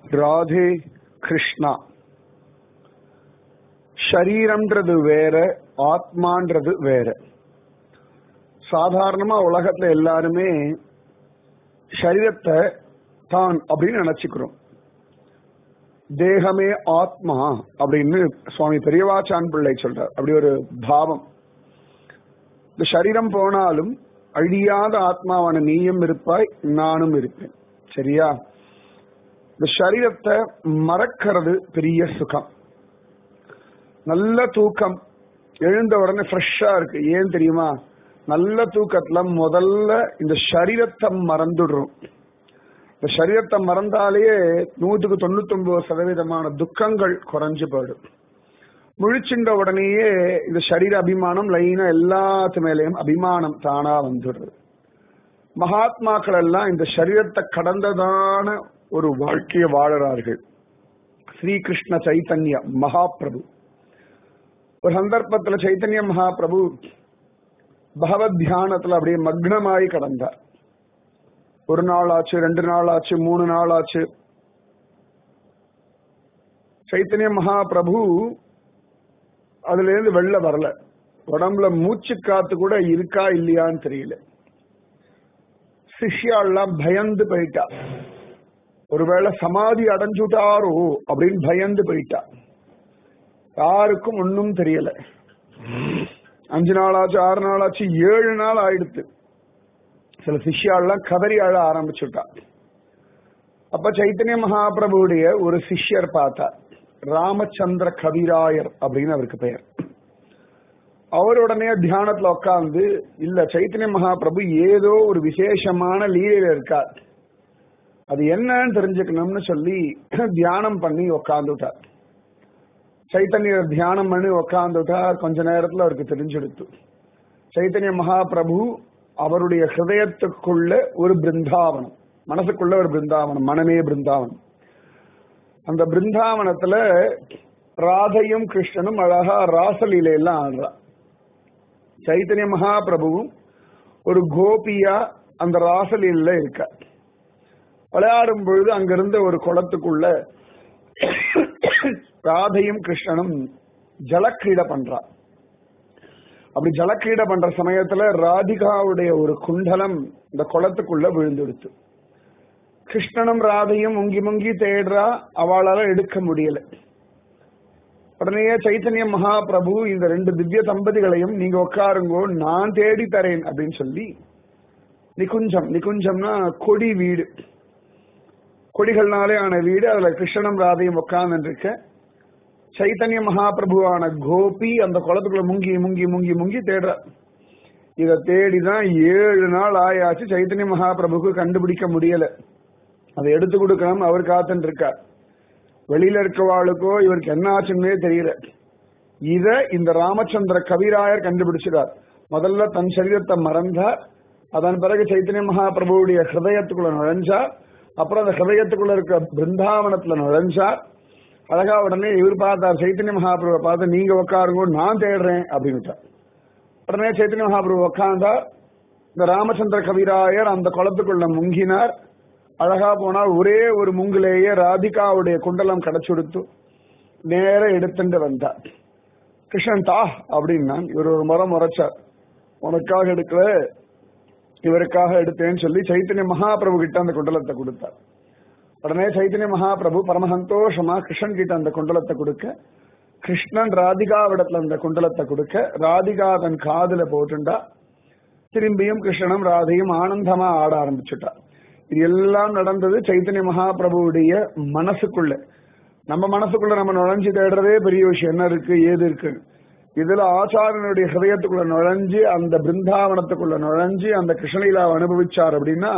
ராதே கிருஷ்ணா ஷரீரம்ன்றது வேற ஆத்மான்றது வேற சாதாரணமா உலகத்துல எல்லாருமே சரீரத்தை தான் அப்படின்னு நினைச்சுக்கிறோம் தேகமே ஆத்மா அப்படின்னு சுவாமி பெரியவாச்சான் பிள்ளை சொல்றார் அப்படி ஒரு பாவம் இந்த சரீரம் போனாலும் அழியாத ஆத்மாவான நீயும் இருப்பாய் நானும் இருப்பேன் சரியா இந்த சரீரத்தை மறக்கிறது பெரிய சுகம் நல்ல தூக்கம் எழுந்த உடனே ஃப்ரெஷ்ஷா இருக்கு ஏன் தெரியுமா நல்ல தூக்கத்துல முதல்ல இந்த சரீரத்தை மறந்துடுறோம் இந்த சரீரத்தை மறந்தாலேயே நூற்றுக்கு தொண்ணூத்தி ஒன்பது சதவீதமான துக்கங்கள் குறைஞ்சு போயிடும் முழிச்சுண்ட உடனேயே இந்த சரீர அபிமானம் லைனா எல்லாத்து மேலேயும் அபிமானம் தானா வந்துடுறது மகாத்மாக்கள் எல்லாம் இந்த சரீரத்தை கடந்ததான ஒரு வாழ்க்கையை வாழறார்கள் ஸ்ரீகிருஷ்ண சைத்தன்ய மகாபிரபு ஒரு சந்தர்ப்பத்துல சைத்தன்ய மகாபிரபு பகவத் தியானத்துல அப்படியே மக்னமாய் கடந்தார் ஒரு நாள் ஆச்சு ரெண்டு நாள் ஆச்சு மூணு நாள் ஆச்சு சைத்தன்ய மகாபிரபு அதுல இருந்து வெளில வரல உடம்புல மூச்சு காத்து கூட இருக்கா இல்லையான்னு தெரியல சிஷ்யாள்லாம் பயந்து போயிட்டா ஒருவேளை சமாதி அடைஞ்சுட்டாரோ அப்படின்னு பயந்து போயிட்டா யாருக்கும் ஒன்னும் தெரியல அஞ்சு நாள் ஆச்சு ஆறு நாள் ஆச்சு ஏழு நாள் ஆயிடுத்து சில சிஷ்யாள்லாம் கதறி அழ ஆரம்பிச்சுட்டா அப்ப சைத்தன்ய மகாபிரபுடைய ஒரு சிஷ்யர் பார்த்தா ராமச்சந்திர கவிராயர் அப்படின்னு அவருக்கு பெயர் அவர் உடனே தியானத்துல உட்கார்ந்து இல்ல சைத்தன்ய மகாபிரபு ஏதோ ஒரு விசேஷமான லீலையில இருக்கார் அது என்னன்னு தெரிஞ்சுக்கணும்னு சொல்லி தியானம் பண்ணி உக்காந்துட்டார் சைத்தன்யர் தியானம் பண்ணி உக்காந்துட்டார் கொஞ்ச நேரத்துல அவருக்கு தெரிஞ்செடுத்து சைத்தன்ய மகாபிரபு அவருடைய ஹிருதயத்துக்குள்ள ஒரு பிருந்தாவனம் மனசுக்குள்ள ஒரு பிருந்தாவனம் மனமே பிருந்தாவனம் அந்த பிருந்தாவனத்துல ராதையும் கிருஷ்ணனும் அழகா ராசலீலையெல்லாம் ஆடுறா சைத்தன்ய மகாபிரபுவும் ஒரு கோபியா அந்த ராசலீல இருக்க விளையாடும் பொழுது அங்கிருந்த ஒரு குளத்துக்குள்ள ராதையும் கிருஷ்ணனும் ஜலக்கிரீட பண்றா அப்படி ஜலக்கிரீட பண்ற சமயத்துல ராதிகாவுடைய ஒரு குண்டலம் இந்த குளத்துக்குள்ள விழுந்துடுத்து கிருஷ்ணனும் ராதையும் முங்கி முங்கி தேடுறா அவளால எடுக்க முடியல உடனே சைத்தன்ய மகாபிரபு இந்த ரெண்டு திவ்ய தம்பதிகளையும் நீங்க உட்காருங்கோ நான் தேடி தரேன் அப்படின்னு சொல்லி நிகுஞ்சம் நிகுஞ்சம்னா கொடி வீடு கொடிகள்னாலே ஆன வீடு அதுல கிருஷ்ணனும் ராதையும் உட்கார்ந்து இருக்க சைத்தன்ய மகாபிரபுவான கோபி அந்த குளத்துக்குள்ள முங்கி முங்கி முங்கி முங்கி தேடுற இத தேடிதான் ஏழு நாள் ஆயாச்சு சைத்தன்ய மகாபிரபுக்கு கண்டுபிடிக்க முடியல அதை எடுத்து கொடுக்கணும் அவர் காத்துட்டு இருக்கார் வெளியில இருக்கவாளுக்கோ இவருக்கு என்ன ஆச்சுன்னே தெரியல இத இந்த ராமச்சந்திர கவிராயர் கண்டுபிடிச்சிடார் முதல்ல தன் சரீரத்தை மறந்தார் அதன் பிறகு சைத்தன்ய மகாபிரபுவுடைய ஹிருதயத்துக்குள்ள நுழைஞ்சார் அப்புறம் அந்த ஹிருதயத்துக்குள்ள இருக்க பிருந்தாவனத்துல நுழைஞ்சார் அழகா உடனே இவர் பார்த்தார் சைத்தன்ய மகாபிரபு பார்த்து நீங்க உட்காருங்க நான் தேடுறேன் அப்படின்னு உடனே சைத்தன்ய மகாபிரபு உட்கார்ந்தார் இந்த ராமச்சந்திர கவிராயர் அந்த குளத்துக்குள்ள முங்கினார் அழகா போனால் ஒரே ஒரு முங்கிலேயே ராதிகாவுடைய குண்டலம் கிடைச்சுடுத்து நேர எடுத்துட்டு வந்தார் கிருஷ்ணன் தா அப்படின்னா இவர் ஒரு முறை முறைச்சார் உனக்காக எடுக்கல இவருக்காக எடுத்தேன்னு சொல்லி சைத்தன்ய மகாபிரபு கிட்ட அந்த குண்டலத்தை கொடுத்தார் உடனே சைத்தன்ய மகாபிரபு பரம சந்தோஷமா கிருஷ்ணன் கிட்ட அந்த குண்டலத்தை கொடுக்க கிருஷ்ணன் ராதிகாவிடத்துல அந்த குண்டலத்தை கொடுக்க ராதிகா தன் காதுல போட்டுண்டா திரும்பியும் கிருஷ்ணனும் ராதையும் ஆனந்தமா ஆட ஆரம்பிச்சுட்டா இது எல்லாம் நடந்தது சைத்தன்ய மகாபிரபுவுடைய மனசுக்குள்ள நம்ம மனசுக்குள்ள நம்ம நுழைஞ்சு தேடுறதே பெரிய விஷயம் என்ன இருக்கு ஏது இருக்கு இதுல ஆச்சாரனுடைய ஹிரதயத்துக்குள்ள நுழைஞ்சு அந்த பிருந்தாவனத்துக்குள்ள நுழைஞ்சு அந்த கிருஷ்ணலீலாவை அனுபவிச்சார் அப்படின்னா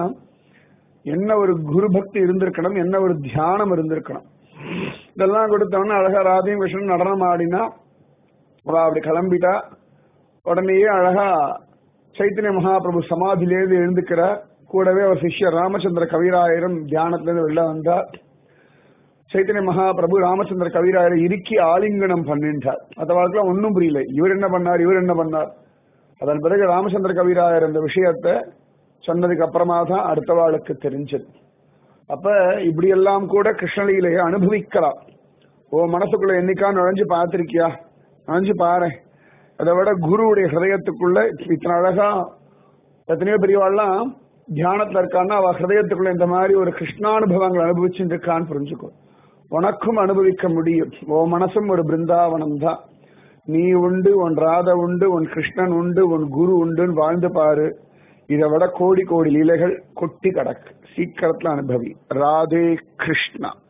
என்ன ஒரு குரு பக்தி இருந்திருக்கணும் என்ன ஒரு தியானம் இருந்திருக்கணும் இதெல்லாம் கொடுத்தவொடனே அழகா ராதையும் கிருஷ்ணன் நடனம் ஆடினா அவ அப்படி கிளம்பிட்டா உடனேயே அழகா சைத்தன்ய மகாபிரபு சமாதியிலேருந்து எழுந்துக்கிறார் கூடவே அவர் சிஷ்யர் ராமச்சந்திர கவிராயரும் தியானத்திலிருந்து வெளில வந்தார் சைத்தன்ய மகாபிரபு ராமச்சந்திர கவிராயரை இறுக்கி ஆலிங்கனம் பண்ணின்றார் அந்த வாழ்க்கையில ஒன்னும் புரியல இவர் என்ன பண்ணார் இவர் என்ன பண்ணார் அதன் பிறகு ராமச்சந்திர கவிராயர் இந்த விஷயத்தை சொன்னதுக்கு அப்புறமா தான் அடுத்த வாளுக்கு தெரிஞ்சது அப்ப இப்படி எல்லாம் கூட கிருஷ்ணலீலையை அனுபவிக்கலாம் ஓ மனசுக்குள்ள என்னைக்கா நுழைஞ்சு பார்த்திருக்கியா நுழைஞ்சு பாரு அதை விட குருவுடைய ஹிருதயத்துக்குள்ள இத்தனை அழகா எத்தனையோ பெரியவாள்லாம் தியானத்துல இருக்கான்னா அவ ஹிருதயத்துக்குள்ள இந்த மாதிரி ஒரு கிருஷ்ணானுபவங்கள் அனுபவிச்சுட்டு இருக்கான்னு புரிஞ்சுக்கோ உனக்கும் அனுபவிக்க முடியும் ஓ மனசும் ஒரு பிருந்தாவனம் தான் நீ உண்டு உன் ராதா உண்டு உன் கிருஷ்ணன் உண்டு உன் குரு உண்டுன்னு வாழ்ந்து பாரு இதை விட கோடி கோடி லீலைகள் கொட்டி கிடக்கு சீக்கிரத்துல அனுபவி ராதே கிருஷ்ணா